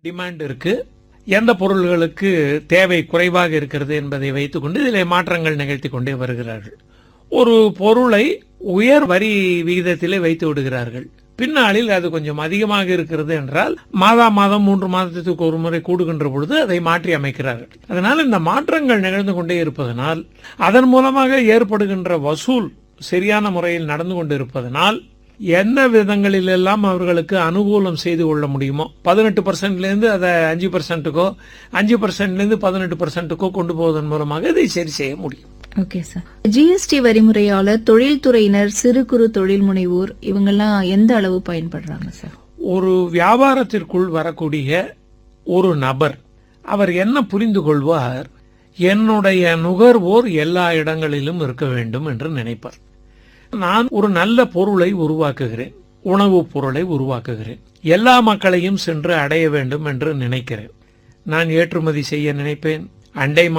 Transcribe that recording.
demand இருக்கு எந்த பொருள்களுக்கு தேவை குறைவாக இருக்கிறது என்பதை வைத்துக்கொண்டு இதில் மாற்றங்கள் நிகழ்த்தி கொண்டே வருகிறார்கள் ஒரு பொருளை உயர் வரி விகிதத்திலே வைத்து விடுகிறார்கள் பின்னாளில் அது கொஞ்சம் அதிகமாக இருக்கிறது என்றால் மாதா மாதம் மூன்று மாதத்துக்கு ஒரு முறை கூடுகின்ற பொழுது அதை மாற்றி அமைக்கிறார்கள் அதனால் இந்த மாற்றங்கள் நிகழ்ந்து கொண்டே இருப்பதனால் அதன் மூலமாக ஏற்படுகின்ற வசூல் சரியான முறையில் நடந்து கொண்டிருப்பதனால் எந்த விதங்களிலெல்லாம் அவர்களுக்கு அனுகூலம் செய்து கொள்ள முடியுமோ பதினெட்டு பர்சன்ட்லேருந்து அதை அஞ்சு பர்சன்ட்டுக்கோ அஞ்சு பர்சன்ட்லேருந்து பதினெட்டு பர்சன்ட்டுக்கோ கொண்டு போவதன் மூலமாக இதை சரி செய்ய முடியும் ஓகே சார் ஜிஎஸ்டி வரிமுறையால தொழில்துறையினர் சிறு குறு தொழில் முனைவோர் இவங்கெல்லாம் எந்த அளவு பயன்படுறாங்க சார் ஒரு வியாபாரத்திற்குள் வரக்கூடிய ஒரு நபர் அவர் என்ன புரிந்து கொள்வார் என்னுடைய நுகர்வோர் எல்லா இடங்களிலும் இருக்க வேண்டும் என்று நினைப்பார் நான் ஒரு நல்ல பொருளை உருவாக்குகிறேன் உணவுப் பொருளை உருவாக்குகிறேன் எல்லா மக்களையும் சென்று அடைய வேண்டும் என்று நினைக்கிறேன் நான் ஏற்றுமதி செய்ய நினைப்பேன் அண்டை